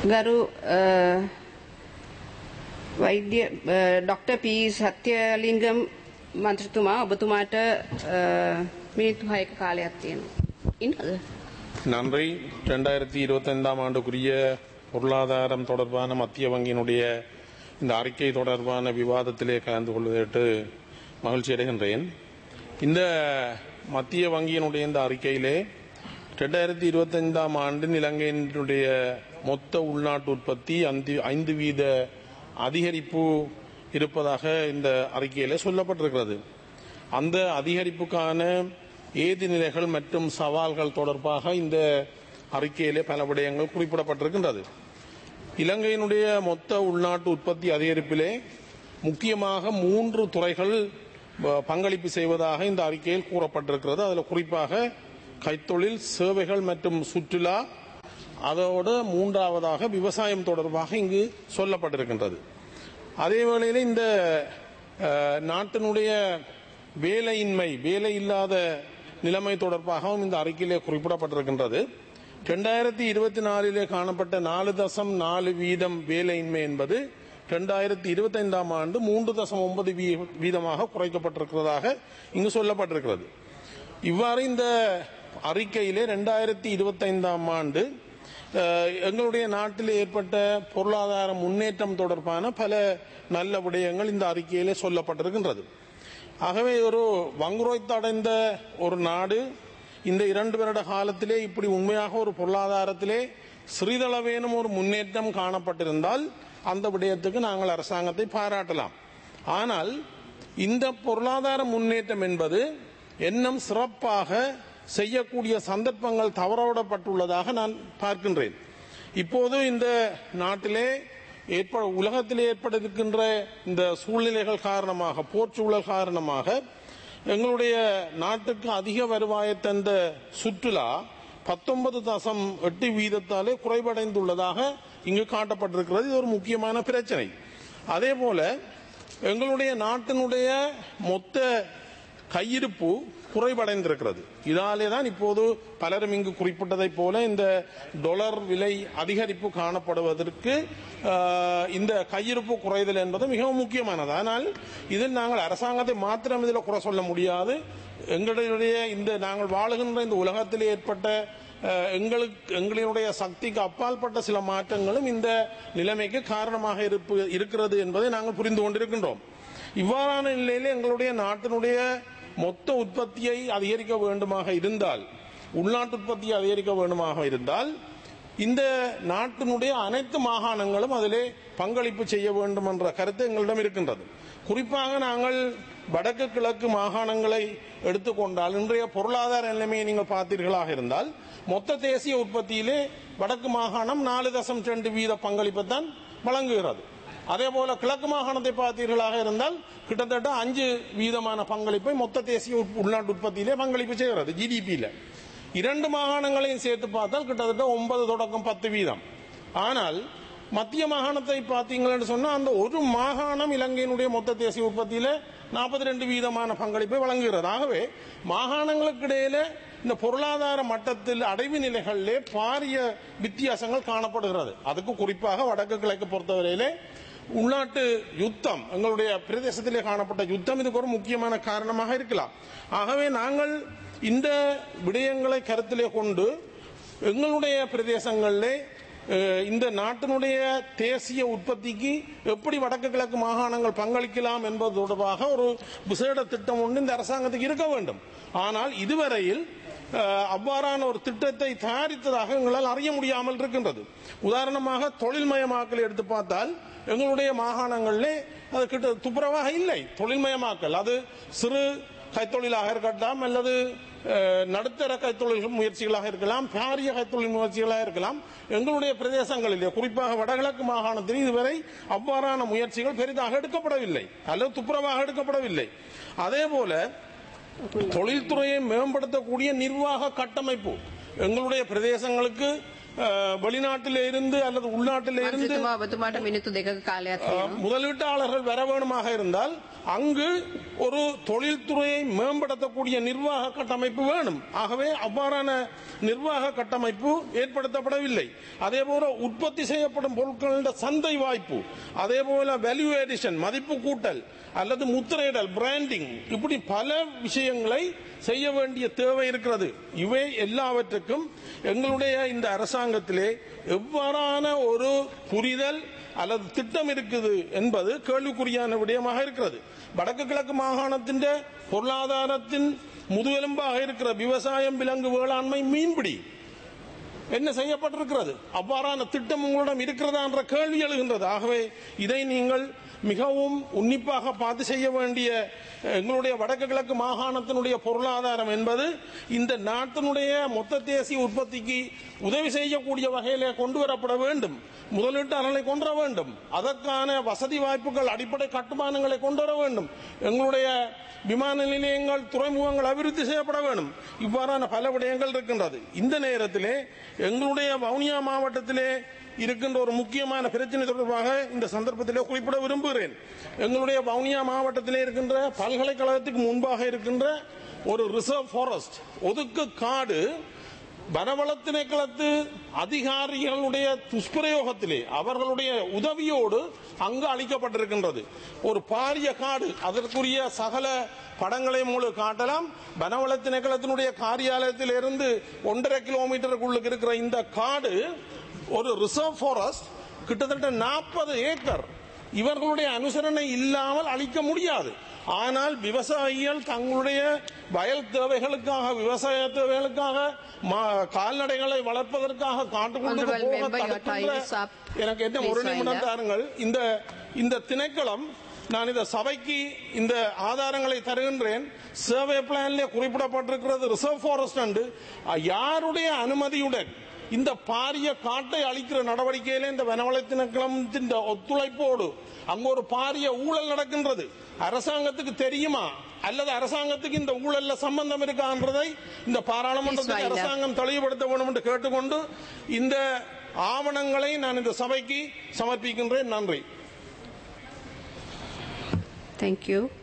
ගරු අ, වෛද්‍ය අ, doctor P සත්‍යලිංගම් මන්ත්‍රතුමා ඔබතුමාට අ, මිනිත්තු 6ක කාලයක් තියෙනවා. ඉන්නද? நன்றி ரெண்டாயிரத்தி இருபத்தைந்தாம் ஆண்டுக்குரிய பொருளாதாரம் தொடர்பான மத்திய வங்கியினுடைய இந்த அறிக்கை தொடர்பான விவாதத்திலே கலந்து கொள்வதற்கு மகிழ்ச்சி அடைகின்றேன் இந்த மத்திய வங்கியினுடைய இந்த அறிக்கையிலே ரெண்டாயிரத்தி இருபத்தைந்தாம் ஆண்டின் இலங்கையினுடைய மொத்த உள்நாட்டு உற்பத்தி ஐந்து- ஐந்து வீத அதிகரிப்பு இருப்பதாக இந்த அறிக்கையிலே சொல்லப்பட்டிருக்கிறது அந்த அதிகரிப்புக்கான ஏதி நிலைகள் மற்றும் சவால்கள் தொடர்பாக இந்த அறிக்கையிலே பல விடயங்கள் குறிப்பிடப்பட்டிருக்கின்றது இலங்கையினுடைய மொத்த உள்நாட்டு உற்பத்தி அதிகரிப்பிலே முக்கியமாக மூன்று துறைகள் ப- பங்களிப்பு செய்வதாக இந்த அறிக்கையில் கூறப்பட்டிருக்கிறது அதில் குறிப்பாக கைத்தொழில் சேவைகள் மற்றும் சுற்றுலா அதோடு மூன்றாவதாக விவசாயம் தொடர்பாக இங்கு சொல்லப்பட்டிருக்கின்றது அதே வேளையில் இந்த அஹ், நாட்டினுடைய வேலையின்மை வேலை இல்லாத நிலைமை தொடர்பாகவும் இந்த அறிக்கையிலே குறிப்பிடப்பட்டிருக்கின்றது ரெண்டாயிரத்தி இருபத்தி நாலிலே காணப்பட்ட நாலு தசம் நாலு வீதம் வேலையின்மை என்பது ரெண்டாயிரத்தி இருபத்தைந்தாம் ஆண்டு மூன்று தசம் ஒன்பது வீ- வீதமாக குறைக்கப்பட்டிருக்கிறதாக இங்கு சொல்லப்பட்டிருக்கிறது இவ்வாறு இந்த அறிக்கையிலே ரெண்டாயிரத்தி இருபத்தைந்தாம் ஆண்டு அஹ், எங்களுடைய நாட்டில் ஏற்பட்ட பொருளாதார முன்னேற்றம் தொடர்பான பல நல்ல விடயங்கள் இந்த அறிக்கையிலே சொல்லப்பட்டிருக்கின்றது ஆகவே ஒரு வங்குரோய்த்து அடைந்த ஒரு நாடு இந்த இரண்டு வருட காலத்திலே இப்படி உண்மையாக ஒரு பொருளாதாரத்திலே சிறிதளவேனும் ஒரு முன்னேற்றம் காணப்பட்டிருந்தால் அந்த விடயத்துக்கு நாங்கள் அரசாங்கத்தை பாராட்டலாம் ஆனால் இந்த பொருளாதார முன்னேற்றம் என்பது இன்னும் சிறப்பாக செய்யக்கூடிய சந்தர்ப்பங்கள் தவறவிடப்பட்டுள்ளதாக நான் பார்க்கின்றேன் இப்போது இந்த நாட்டிலே ஏற்ப உலகத்திலே ஏற்பட்டிருக்கின்ற இந்த சூழ்நிலைகள் காரணமாக போர்ச்சூழல் காரணமாக எங்களுடைய நாட்டுக்கு அதிக வருவாயை தந்த சுற்றுலா பத்தொன்பது தசம் எட்டு வீதத்தாலே குறைவடைந்துள்ளதாக இங்கு காட்டப்பட்டிருக்கிறது இது ஒரு முக்கியமான பிரச்சனை அதே போல எங்களுடைய நாட்டினுடைய மொத்த கையிருப்பு குறைவடைந்திருக்கிறது இதாலே தான் இப்போது பலரும் இங்கு குறிப்பிட்டதைப் போல இந்த டொலர் விலை அதிகரிப்பு காணப்படுவதற்கு ஆஹ், இந்த கையிருப்பு குறைதல் என்பது மிகவும் முக்கியமானது ஆனால் இதில் நாங்கள் அரசாங்கத்தை மாத்திரம் இதில் குறை சொல்ல முடியாது எங்களுடைய இந்த நாங்கள் வாழுகின்ற இந்த உலகத்தில் ஏற்பட்ட அஹ், எங்களுக்கு எங்களுடைய சக்திக்கு அப்பாற்பட்ட சில மாற்றங்களும் இந்த நிலைமைக்கு காரணமாக இருப்பு இருக்கிறது என்பதை நாங்கள் புரிந்து கொண்டிருக்கின்றோம் இவ்வாறான நிலையில எங்களுடைய நாட்டினுடைய மொத்த உற்பத்தியை அதிகரிக்க வேண்டுமாக இருந்தால் உள்நாட்டு உற்பத்தியை அதிகரிக்க வேண்டுமாக இருந்தால் இந்த நாட்டினுடைய அனைத்து மாகாணங்களும் அதிலே பங்களிப்பு செய்ய வேண்டும் என்ற கருத்து எங்களிடம் இருக்கின்றது குறிப்பாக நாங்கள் வடக்கு கிழக்கு மாகாணங்களை எடுத்துக்கொண்டால் இன்றைய பொருளாதார நிலைமையை நீங்கள் பார்த்தீர்களாக இருந்தால் மொத்த தேசிய உற்பத்தியிலே வடக்கு மாகாணம் நாலு தசம் ரெண்டு வீத பங்களிப்பைத்தான் வழங்குகிறது அதே போல கிழக்கு மாகாணத்தை பார்த்தீர்களாக இருந்தால் கிட்டத்தட்ட அஞ்சு வீதமான பங்களிப்பை மொத்த தேசிய உட்- உள்நாட்டு உற்பத்தியிலே பங்களிப்பு செய்கிறது ஜிடிபியில இரண்டு மாகாணங்களையும் சேர்த்து பார்த்தால் கிட்டத்தட்ட ஒன்பது தொடக்கம் பத்து வீதம் ஆனால் மத்திய மாகாணத்தை பார்த்தீங்கன்னு சொன்னா அந்த ஒரு மாகாணம் இலங்கையினுடைய மொத்த தேசிய உற்பத்தியில நாற்பத்தி ரெண்டு வீதமான பங்களிப்பை வழங்குகிறது ஆகவே மாகாணங்களுக்கு இடையில இந்த பொருளாதார மட்டத்தில் அடைவு நிலைகளிலே பாரிய வித்தியாசங்கள் காணப்படுகிறது அதுக்கு குறிப்பாக வடக்கு கிழக்கு பொறுத்தவரையிலே உள்நாட்டு யுத்தம் எங்களுடைய பிரதேசத்திலே காணப்பட்ட யுத்தம் இதுக்கு ஒரு முக்கியமான காரணமாக இருக்கலாம் ஆகவே நாங்கள் இந்த விடயங்களை கருத்திலே கொண்டு எங்களுடைய பிரதேசங்களிலே அஹ், இந்த நாட்டினுடைய தேசிய உற்பத்திக்கு எப்படி வடக்கு கிழக்கு மாகாணங்கள் பங்களிக்கலாம் என்பது தொடர்பாக ஒரு விசேட திட்டம் ஒன்று இந்த அரசாங்கத்துக்கு இருக்க வேண்டும் ஆனால் இதுவரையில் அஹ், அவ்வாறான ஒரு திட்டத்தை தயாரித்ததாக எங்களால் அறிய முடியாமல் இருக்கின்றது உதாரணமாக தொழில்மயமாக்கல் எடுத்து பார்த்தால் எங்களுடைய மாகாணங்களிலே அது கிட்ட துப்புரவாக இல்லை தொழில்மயமாக்கல் அது சிறு கைத்தொழிலாக இருக்கட்டும் அல்லது அஹ், நடுத்தர கைத்தொழில் முயற்சிகளாக இருக்கலாம் பாரிய கைத்தொழில் முயற்சிகளாக இருக்கலாம் எங்களுடைய பிரதேசங்களிலே குறிப்பாக வடகிழக்கு மாகாணத்தில் இதுவரை அவ்வாறான முயற்சிகள் பெரிதாக எடுக்கப்படவில்லை அல்லது துப்புரவாக எடுக்கப்படவில்லை அதே போல தொழில்துறையை மேம்படுத்தக்கூடிய நிர்வாக கட்டமைப்பு எங்களுடைய பிரதேசங்களுக்கு அஹ், வெளிநாட்டிலே இருந்து அல்லது உள்நாட்டிலே இருந்து මන්ත්‍රතුමා ඔබතුමාට මිනිත්තු දෙකක කාලයක් තියෙනවා. முதலீட்டாளர்கள் வர வேணுமாக இருந்தால் அங்கு ஒரு தொழில்துறையை மேம்படுத்தக்கூடிய நிர்வாக கட்டமைப்பு வேணும் ஆகவே அவ்வாறான நிர்வாக கட்டமைப்பு ஏற்படுத்தப்படவில்லை அதே போல உற்பத்தி செய்யப்படும் பொருட்களின் சந்தை வாய்ப்பு அதே போல வேல்யூ எடிஷன் மதிப்பு கூட்டல் அல்லது முத்திரையிடல் பிராண்டிங் இப்படி பல விஷயங்களை செய்ய வேண்டிய தேவை இருக்கிறது இவை எல்லாவற்றுக்கும் எங்களுடைய இந்த அரசாங்கத்திலே எவ்வாறான ஒரு புரிதல் அல்லது திட்டம் இருக்குது என்பது கேள்விக்குறியான விடயமாக இருக்கிறது வடக்கு கிழக்கு மாகாணத்தின் பொருளாதாரத்தின் முதுகெலும்பாக இருக்கிற விவசாயம் விலங்கு வேளாண்மை மீன்பிடி என்ன செய்யப்பட்டிருக்கிறது அவ்வாறான திட்டம் உங்களிடம் இருக்கிறதா என்ற கேள்வி எழுகின்றது ஆகவே இதை நீங்கள் மிகவும் உன்னிப்பாக பார்த்து செய்ய வேண்டிய அஹ், எங்களுடைய வடக்கு கிழக்கு மாகாணத்தினுடைய பொருளாதாரம் என்பது இந்த நாட்டினுடைய மொத்த தேசிய உற்பத்திக்கு உதவி செய்யக்கூடிய வகையிலே கொண்டு வரப்பட வேண்டும் முதலீட்டாளர்களை கொண்டு வர வேண்டும் அதற்கான வசதி வாய்ப்புகள் அடிப்படை கட்டுமானங்களை கொண்டு வர வேண்டும் எங்களுடைய விமான நிலையங்கள் துறைமுகங்கள் அபிவிருத்தி செய்யப்பட வேண்டும் இவ்வாறான பல விடயங்கள் இருக்கின்றது இந்த நேரத்திலே எங்களுடைய வவுனியா மாவட்டத்திலே இருக்கின்ற ஒரு முக்கியமான பிரச்சனை தொடர்பாக இந்த சந்தர்ப்பத்திலே குறிப்பிட விரும்புகிறேன் எங்களுடைய வவுனியா மாவட்டத்திலே இருக்கின்ற பல்கலைக்கழகத்துக்கு முன்பாக இருக்கின்ற ஒரு ரிசர்வ் ஃபாரஸ்ட் ஒதுக்கு காடு வனவள திணைக்களத்து அதிகாரிகளுடைய துஷ்பிரயோகத்திலே அவர்களுடைய உதவியோடு அங்கு அளிக்கப்பட்டிருக்கின்றது ஒரு பாரிய காடு அதற்குரிய சகல படங்களை மூலம் காட்டலாம் வனவள திணைக்களத்தினுடைய காரியாலயத்திலிருந்து ஒன்றரை கிலோமீட்டருக்குள்ளுக்கு இருக்கிற இந்த காடு ஒரு ரிசர்வ் ஃபாரஸ்ட் கிட்டத்தட்ட நாற்பது ஏக்கர் இவர்களுடைய அனுசரணை இல்லாமல் அளிக்க முடியாது ஆனால் விவசாயிகள் தங்களுடைய வயல் தேவைகளுக்காக விவசாய தேவைகளுக்காக ம- கால்நடைகளை வளர்ப்பதற்காக காட்டுக்குள்ளுக்கு Honorable போக member, your தடுக்கின்ற time is up. எனக்கு என்ன ஒரு Please நிமிடம் wind up. தாருங்கள் இந்த இந்த திணைக்களம் நான் இந்த சபைக்கு இந்த ஆதாரங்களை தருகின்றேன் சர்வே பிளான்ல குறிப்பிடப்பட்டிருக்கிறது ரிசர்வ் ஃபாரஸ்ட் அண்டு யாருடைய அனுமதியுடன் இந்த பாரிய காட்டை அழிக்கிற நடவடிக்கையில இந்த வனவள திணைக்களத்தின் ஒத்துழைப்போடு அங்க ஒரு பாரிய ஊழல் நடக்கின்றது அரசாங்கத்துக்கு தெரியுமா அல்லது அரசாங்கத்துக்கு இந்த ஊழல்ல சம்பந்தம் இருக்கான்றதை இந்த பாராளுமன்றத்துக்கு Please wind up. அரசாங்கம் தெளிவுபடுத்த வேண்டும் என்று கேட்டுக்கொண்டு இந்த ஆவணங்களை நான் இந்த சபைக்கு சமர்ப்பிக்கின்றேன் நன்றி Thank you.